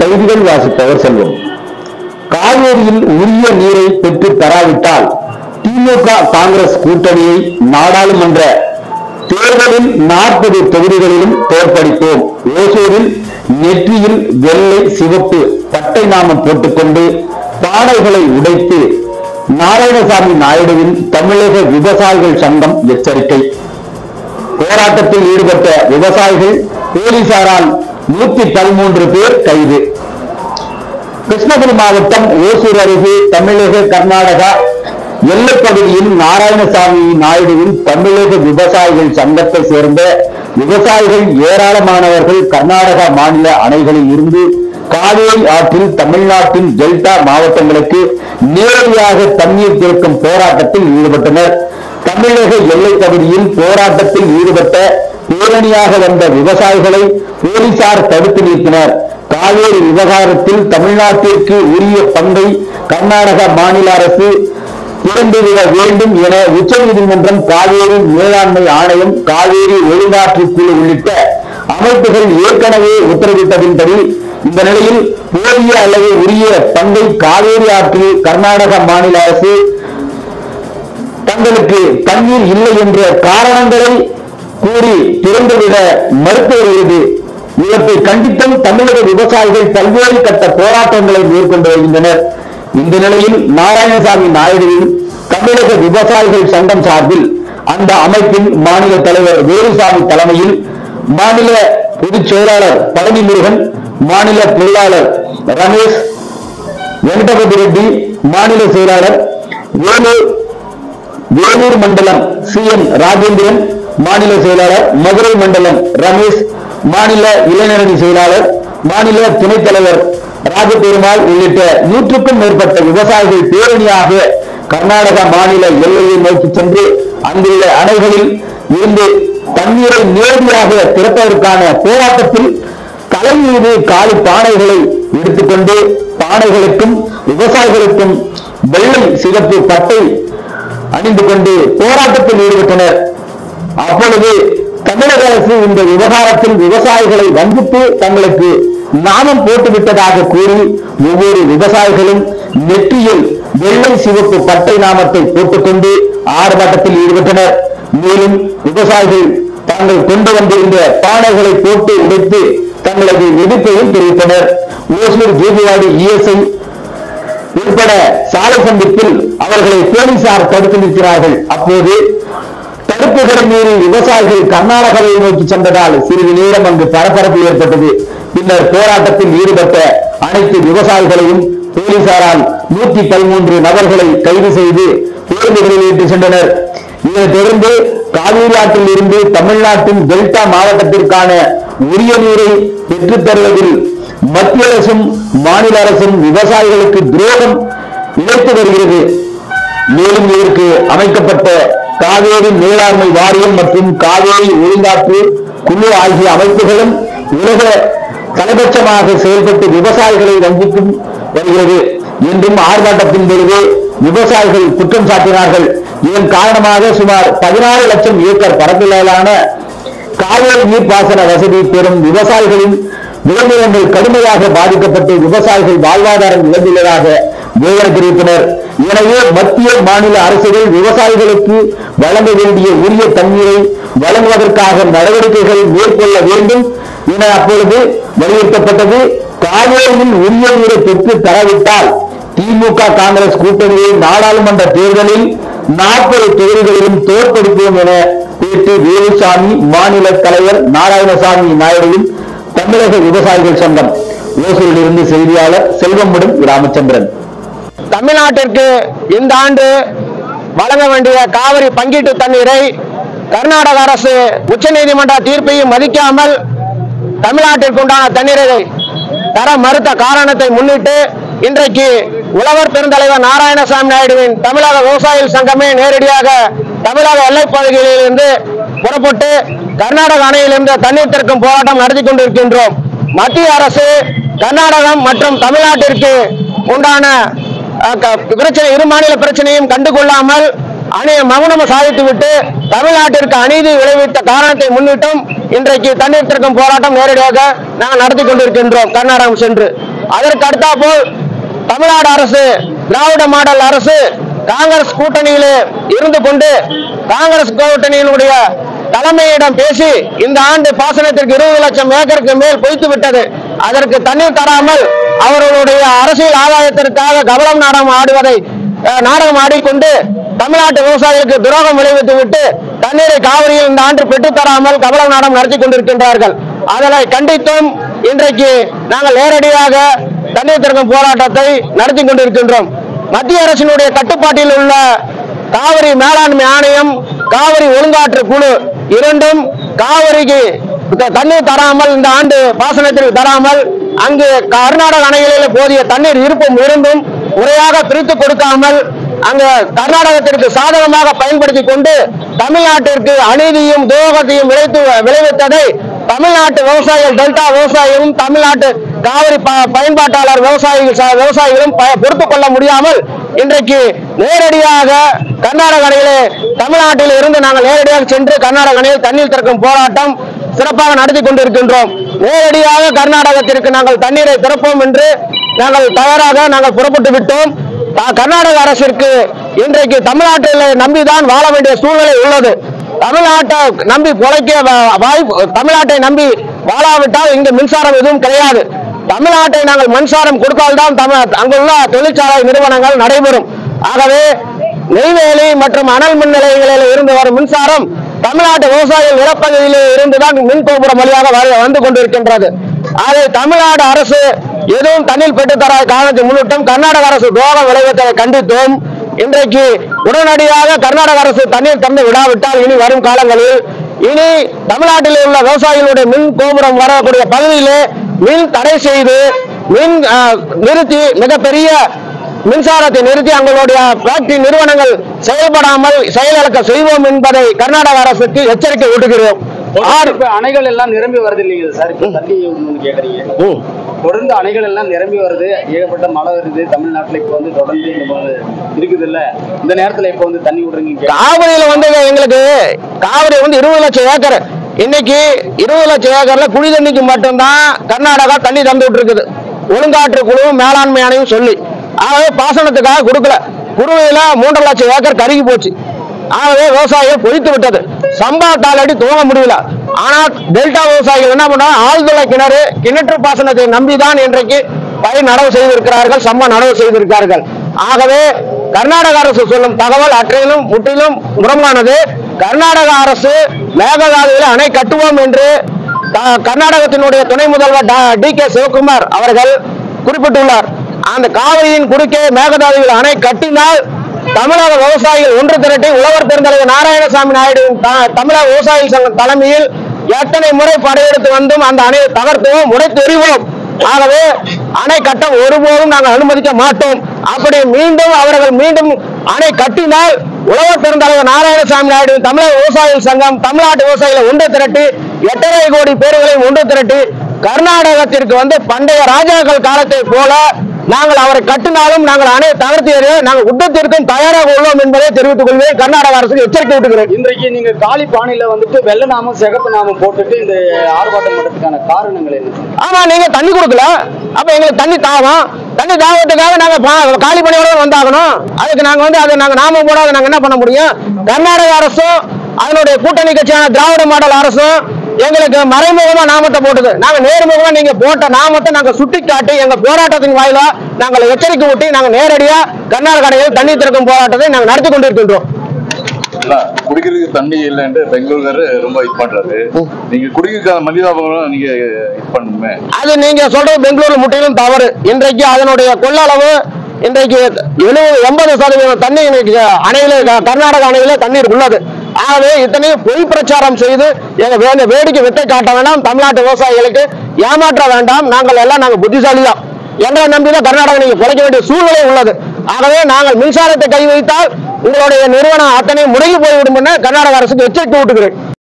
செய்திகள் வாசிப்பவர் செல்வம் காவேரியில் உரிய நீரை பெற்று தராவிட்டால் திமுக காங்கிரஸ் கூட்டணியை நாடாளுமன்ற தேர்தலில் நாற்பது தொகுதிகளிலும் தோற்கடிப்போம் ஓசூரில் நெற்றியில் வெள்ளை சிவப்பு பட்டை நாமம் போட்டுக்கொண்டு பானைகளை உடைத்து நாராயணசாமி நாயுடுவின் தமிழக விவசாயிகள் சங்கம் எச்சரிக்கை போராட்டத்தில் ஈடுபட்ட விவசாயிகள் போலீசாரால் நூத்தி பதிமூன்று பேர் கைது கிருஷ்ணகிரி மாவட்டம் ஓசூர் அருகே தமிழக கர்நாடகா எல்லைப் பகுதியில் நாராயணசாமி நாயுடுவின் தமிழக விவசாயிகள் சங்கத்தை சேர்ந்த விவசாயிகள் ஏராளமானவர்கள் கர்நாடகா மாநில அணைகளில் இருந்து காவேரி ஆற்றில் தமிழ்நாட்டின் டெல்டா மாவட்டங்களுக்கு நேரடியாக தண்ணீர் திறக்கும் போராட்டத்தில் ஈடுபட்டனர் தமிழக எல்லைப் பகுதியில் போராட்டத்தில் ஈடுபட்ட பேரணியாக வந்த விவசாயிகளை போலீசார் தடுத்து நிறுத்தினர் காவேரி விவகாரத்தில் தமிழ்நாட்டிற்கு உரிய பங்கை கர்நாடக மாநில அரசு திறந்துவிட வேண்டும் என உச்சநீதிமன்றம் காவேரி மேலாண்மை ஆணையம் காவேரி ஒழுங்காற்று குழு உள்ளிட்ட அமைப்புகள் ஏற்கனவே உத்தரவிட்டதின்படி இந்த நிலையில் போதிய அளவு உரிய பங்கை காவேரி ஆற்றில் கர்நாடக மாநில அரசு தங்களுக்கு தண்ணீர் இல்லை என்ற காரணங்களை கூறி திறந்துவிட மறுத்து வருகிறது இவற்றை கண்டித்தும் தமிழக விவசாயிகள் பல்வேறு கட்ட போராட்டங்களை மேற்கொண்டு வருகின்றனர் இந்த நிலையில் நாராயணசாமி நாயுடுவின் தமிழக விவசாயிகள் சங்கம் சார்பில் அந்த அமைப்பின் மாநில தலைவர் வேலுசாமி தலைமையில் மாநில பொதுச் செயலாளர் பழனி முருகன் மாநில பொருளாளர் ரமேஷ் வெங்கடபதி ரெட்டி மாநில செயலாளர் வேலூர் வேலூர் மண்டலம் சி என் ராஜேந்திரன் மாநில செயலாளர் மதுரை மண்டலம் ரமேஷ் மாநில இளைஞரணி செயலாளர் மாநில துணைத் தலைவர் ராஜபெருமாள் உள்ளிட்ட நூற்றுக்கும் மேற்பட்ட விவசாயிகள் பேரணியாக கர்நாடக மாநில எல்லையை நோக்கி சென்று அங்குள்ள அணைகளில் இருந்து தண்ணீரை நேரடியாக திறப்பதற்கான போராட்டத்தில் தலை மீது காலி பானைகளை எடுத்துக்கொண்டு பானைகளுக்கும் விவசாயிகளுக்கும் வெள்ளை சிவப்பு பட்டை அணிந்து கொண்டு போராட்டத்தில் ஈடுபட்டனர் அப்பொழுது தமிழக அரசு இந்த விவகாரத்தில் விவசாயிகளை வஞ்சித்து தங்களுக்கு நாமம் போட்டுவிட்டதாக கூறி ஒவ்வொரு விவசாயிகளும் நெற்றியில் வெள்ளை சிவப்பு பட்டை நாமத்தை போட்டுக்கொண்டு ஆர்ப்பாட்டத்தில் ஈடுபட்டனர் மேலும் விவசாயிகள் தாங்கள் கொண்டு வந்திருந்த பானைகளை போட்டு உடைத்து தங்களது எதிர்ப்பையும் தெரிவித்தனர் ஓசூர் ஜேபிவாடி இஎஸ்ஐ உட்பட சாலை சந்திப்பில் அவர்களை போலீசார் தடுத்து நிற்கிறார்கள் அப்போது தடுப்புகளை மீறி விவசாயிகள் கர்நாடகாவை நோக்கி சென்றதால் சிறிது நேரம் அங்கு பரபரப்பு ஏற்பட்டது பின்னர் போராட்டத்தில் ஈடுபட்ட அனைத்து விவசாயிகளையும் போலீசாரால் நூத்தி பதிமூன்று நபர்களை கைது செய்து பேருந்துகளில் ஏற்றி சென்றனர் இதனைத் தொடர்ந்து காவிரி ஆற்றில் இருந்து தமிழ்நாட்டின் டெல்டா மாவட்டத்திற்கான உரிய நீரை பெற்றுத் தருவதில் மத்திய அரசும் மாநில அரசும் விவசாயிகளுக்கு துரோகம் இழைத்து வருகிறது மேலும் இதற்கு அமைக்கப்பட்ட காவேரி மேலாண்மை வாரியம் மற்றும் காவேரி ஒழுங்காற்று குழு ஆகிய அமைப்புகளும் உலக தலைபட்சமாக செயல்பட்டு விவசாயிகளை வஞ்சிக்கும் வருகிறது என்றும் ஆர்ப்பாட்டத்தின் பொழுது விவசாயிகள் குற்றம் சாட்டினார்கள் இதன் காரணமாக சுமார் பதினாறு லட்சம் ஏக்கர் பரப்பிலான காவேரி நீர்ப்பாசன வசதி பெறும் விவசாயிகளின் விளைநிலங்கள் கடுமையாக பாதிக்கப்பட்டு விவசாயிகள் வாழ்வாதாரம் இழந்துள்ளதாக வேதனை தெரிவித்தனர் எனவே மத்திய மாநில அரசுகள் விவசாயிகளுக்கு வழங்க வேண்டிய உரிய தண்ணீரை வழங்குவதற்காக நடவடிக்கைகள் மேற்கொள்ள வேண்டும் என அப்பொழுது வலியுறுத்தப்பட்டது காவேரியில் உரிய நீரை பெற்று தரவிட்டால் திமுக காங்கிரஸ் கூட்டணியை நாடாளுமன்ற தேர்தலில் நாற்பது தொகுதிகளிலும் தோற்கடிப்போம் என பேச்சு வேலுசாமி மாநில தலைவர் நாராயணசாமி நாயுடுவின் தமிழக விவசாயிகள் சங்கம் ஓசூரிலிருந்து செய்தியாளர் செல்வமுடன் ராமச்சந்திரன் தமிழ்நாட்டிற்கு இந்த ஆண்டு வழங்க வேண்டிய காவிரி பங்கீட்டு தண்ணீரை கர்நாடக அரசு உச்சநீதிமன்ற தீர்ப்பையும் மதிக்காமல் தமிழ்நாட்டிற்கு உண்டான தண்ணீரை தர மறுத்த காரணத்தை முன்னிட்டு இன்றைக்கு உழவர் பெருந்தலைவர் நாராயணசாமி நாயுடுவின் தமிழக விவசாயிகள் சங்கமே நேரடியாக தமிழக எல்லைப் பகுதிகளிலிருந்து புறப்பட்டு கர்நாடக அணையிலிருந்து தண்ணீர் திறக்கும் போராட்டம் நடத்தி கொண்டிருக்கின்றோம் மத்திய அரசு கர்நாடகம் மற்றும் தமிழ்நாட்டிற்கு உண்டான அஹ், க- பிரச்சனை இரு மாநில பிரச்சனையும் கண்டுகொள்ளாமல் அணிய மௌனம் சாதித்துவிட்டு தமிழ்நாட்டிற்கு அநீதி விளைவித்த காரணத்தை முன்னிட்டும் இன்றைக்கு தண்ணீர் திறக்கும் போராட்டம் நேரடியாக நாங்கள் நடத்தி கொண்டிருக்கின்றோம் கர்நாடகம் சென்று அதற்கு அடுத்தாற்போல் தமிழ்நாடு அரசு திராவிட மாடல் அரசு காங்கிரஸ் கூட்டணியிலே இருந்து கொண்டு காங்கிரஸ் கூட்டணியினுடைய தலைமையிடம் பேசி இந்த ஆண்டு பாசனத்திற்கு இருபது லட்சம் ஏக்கருக்கு மேல் பொய்த்து விட்டது அதற்கு தண்ணீர் தராமல் அவர்களுடைய அரசியல் ஆதாயத்திற்காக கவலம் நாடகம் ஆடுவதை அஹ், நாடகம் ஆடிக்கொண்டு தமிழ்நாட்டு விவசாயிகளுக்கு துரோகம் விளைவித்து விட்டு தண்ணீரை காவிரியில் இந்த ஆண்டு பெற்றுத் தராமல் கவலம் நாடகம் நடத்தி கொண்டிருக்கின்றார்கள் அதனை கண்டித்தும் இன்றைக்கு நாங்கள் நேரடியாக தண்ணீர் திறக்கும் போராட்டத்தை நடத்தி கொண்டிருக்கின்றோம் மத்திய அரசினுடைய கட்டுப்பாட்டில் உள்ள காவிரி மேலாண்மை ஆணையம் காவிரி ஒழுங்காற்று குழு இரண்டும் காவிரிக்கு த- தண்ணீர் தராமல் இந்த ஆண்டு பாசனத்திற்கு தராமல் அங்கு கர்நாடக அணைகளில் போதிய தண்ணீர் இருப்பும் இருந்தும் முறையாக பிரித்து கொடுக்காமல் அங்கு கர்நாடகத்திற்கு சாதகமாக பயன்படுத்தி கொண்டு தமிழ்நாட்டிற்கு அநீதியும் துரோகத்தையும் விளைத்து விளைவித்ததை தமிழ்நாட்டு விவசாயிகள் டெல்டா விவசாயிகளும் தமிழ்நாட்டு காவிரி ப- பயன்பாட்டாளர் விவசாயிகள் ச- விவசாயிகளும் ப- பொறுத்துக் கொள்ள முடியாமல் இன்றைக்கு நேரடியாக கர்நாடக அணையிலே தமிழ்நாட்டில் இருந்து நாங்கள் நேரடியாக சென்று கர்நாடக அணையில் தண்ணீர் திறக்கும் போராட்டம் சிறப்பாக நடத்தி கொண்டிருக்கின்றோம் நேரடியாக கர்நாடகத்திற்கு நாங்கள் தண்ணீரை திறப்போம் என்று நாங்கள் தயாராக நாங்கள் புறப்பட்டு விட்டோம் த- கர்நாடக அரசிற்கு இன்றைக்கு தமிழ்நாட்டில் நம்பிதான் வாழ வேண்டிய சூழ்நிலை உள்ளது தமிழ்நாட்டை நம்பி பொழைக்க வ- வாய்ப்பு தமிழ்நாட்டை நம்பி வாழாவிட்டால் இங்கு மின்சாரம் எதுவும் கிடையாது தமிழ்நாட்டை நாங்கள் மின்சாரம் கொடுத்தால்தான் தமிழ் அங்குள்ள தொழிற்சாலை நிறுவனங்கள் நடைபெறும் ஆகவே நெய்வேலி மற்றும் அனல் மின் நிலையங்களில் இருந்து வரும் மின்சாரம் தமிழ்நாட்டு விவசாயிகள் நிலப்பகுதியிலே இருந்துதான் மின் கோபுரம் வழியாக வர- வந்து கொண்டிருக்கின்றது அதை தமிழ்நாடு அரசு எதுவும் தண்ணீர் பெற்றுத் தராத காரணத்தை முன்னிட்டும் கர்நாடக அரசு துரோகம் விளைவித்ததை கண்டித்தும் இன்றைக்கு உடனடியாக கர்நாடக அரசு தண்ணீர் தந்து விடாவிட்டால் இனி வரும் காலங்களில் இனி தமிழ்நாட்டில் உள்ள விவசாயிகளுடைய மின் கோபுரம் வரக்கூடிய பகுதியிலே மின் தடை செய்து மின் ஆஹ், நிறுத்தி மிகப்பெரிய மின்சாரத்தை நிறுத்தி அவங்களுடைய ஃபேக்டரி நிறுவனங்கள் செயல்படாமல் செயலிழக்க செய்வோம் என்பதை கர்நாடக அரசுக்கு எச்சரிக்கை விடுகிறோம் ஆறு இப்ப அணைகள் எல்லாம் நிரம்பி வருது இல்லைங்க சார் இப்ப தண்ணி ஒண்ணு கேக்குறீங்க ம். தொடர்ந்து அணைகள் எல்லாம் நிரம்பி வருது ஏகப்பட்ட மழை வருது தமிழ்நாட்டுல இப்ப வந்து தொடர்ந்து இந்த மாதிரி இருக்குது இல்ல இந்த நேரத்துல இப்ப வந்து தண்ணி விடுறீங்க கேக்குறீங்க. காவிரியில வந்து எங்களுக்கு காவிரி வந்து இருபது லட்சம் ஏக்கர் இன்னைக்கு இருபது லட்சம் ஏக்கர்ல குடி தண்ணிக்கு மட்டும்தான் கர்நாடகா தண்ணி தந்து இருக்குது ஒழுங்காற்று குழுவும் மேலாண்மை ஆணையும் சொல்லி ஆகவே பாசனத்துக்காக கொடுக்கல குருவையில மூன்றரை லட்சம் ஏக்கர் கருகி போச்சு ஆகவே விவசாயிகள் பொய்த்து விட்டது சம்பா தாளடி துவங்க முடியல ஆனா டெல்டா விவசாயிகள் என்ன பண்றாங்க ஆழ்துளை கிணறு கிணற்று பாசனத்தை நம்பிதான் இன்றைக்கு பயிர் நடவு செய்திருக்கிறார்கள் சம்பா நடவு செய்திருக்கிறார்கள் ஆகவே கர்நாடக அரசு சொல்லும் தகவல் அற்றையிலும் முற்றிலும் முரமானது கர்நாடக அரசு மேகதாதுவில் அணை கட்டுவோம் என்று க- கர்நாடகத்தினுடைய துணை முதல்வர் டி கே சிவகுமார் அவர்கள் குறிப்பிட்டுள்ளார் அந்த காவிரியின் குறுக்கே மேகதாதுவில் அணை கட்டினால் தமிழக விவசாயிகள் ஒன்று திரட்டி உழவர் பெருந்தலைவர் நாராயணசாமி நாயுடுவின் த- தமிழக விவசாயிகள் சங்கம் தலைமையில் எத்தனை முறை படையெடுத்து வந்தும் அந்த அணையை தகர்த்துவோம் உடைத்து எறிவோம் ஆகவே அணை கட்ட ஒருபோதும் நாங்கள் அனுமதிக்க மாட்டோம் அப்படி மீண்டும் அவர்கள் மீண்டும் அணை கட்டினால் உழவர் பெருந்தலைவர் நாராயணசாமி நாயுடு தமிழக விவசாயிகள் சங்கம் தமிழ்நாட்டு விவசாயிகளை ஒன்று திரட்டி எட்டரை கோடி பேர்களையும் ஒன்று திரட்டி கர்நாடகத்திற்கு வந்து பண்டைய ராஜாக்கள் காலத்தை போல நாங்கள் அவரை கட்டினாலும் நாங்கள் அணை தகர்த்து எறிய நாங்கள் யுத்தத்திற்கும் தயாராக உள்ளோம் என்பதை தெரிவித்துக் கொள்வேன் கர்நாடக அரசுக்கு எச்சரிக்கை விட்டுக்கிறேன் இன்றைக்கு நீங்க காலி பாணியில வந்துட்டு வெள்ள நாமம் சிகப்பு நாமம் போட்டுட்டு இந்த ஆர்ப்பாட்டம் பண்றதுக்கான காரணங்கள் என்ன ஆமா நீங்க தண்ணி கொடுக்கல அப்ப எங்களுக்கு தண்ணி தாகம் தண்ணி தாகத்துக்காக நாங்க பா- காலி பணியோட வந்தாகணும் அதுக்கு நாங்க வந்து அதை நாங்க நாம போடாத நாங்க என்ன பண்ண முடியும் கர்நாடக அரசும் அதனுடைய கூட்டணி கட்சியான திராவிட மாடல் அரசும் எங்களுக்கு மறைமுகமா நாமத்தை போட்டது நாங்க நேர்முகமா நீங்க போட்ட நாமத்தை நாங்க சுட்டி காட்டி எங்க போராட்டத்தின் வாயிலா நாங்கள் எச்சரிக்கை ஊட்டி நாங்க நேரடியா கர்நாடக அணையில் தண்ணி திறக்கும் போராட்டத்தை நாங்க நடத்தி கொண்டிருக்கின்றோம் இல்ல, குடிக்கிறதுக்கு தண்ணி இல்லைன்ட்டு பெங்களூர்காரு ரொம்ப இது பண்றாரு நீங்க குடிக்கிறதுக்கான மனிதாபங்களும் நீங்க இது பண்ணணுமே அது நீங்க சொல்றது பெங்களூர் முற்றிலும் தவறு இன்றைக்கு அதனுடைய கொள்ளளவு இன்றைக்கு எழுபது எண்பது சதவீதம் தண்ணி இன்னைக்கு அணையில க- கர்நாடக அணையில தண்ணீர் உள்ளது ஆகவே இத்தனையும் பொய் பிரச்சாரம் செய்து எங்க வே- வேடிக்கை வித்தை காட்ட வேண்டாம் தமிழ்நாட்டு விவசாயிகளுக்கு ஏமாற்ற வேண்டாம் நாங்கள் எல்லாம் நாங்கள் புத்திசாலிதான் எங்களை நம்பிதான் கர்நாடகா நீங்க குறைக்க வேண்டிய சூழ்நிலை உள்ளது ஆகவே நாங்கள் மின்சாரத்தை கை வைத்தால் உங்களுடைய நிறுவனம் அத்தனை முடங்கி போய்விடும் என கர்நாடக அரசுக்கு எச்சரிக்கை விட்டுக்கிறேன்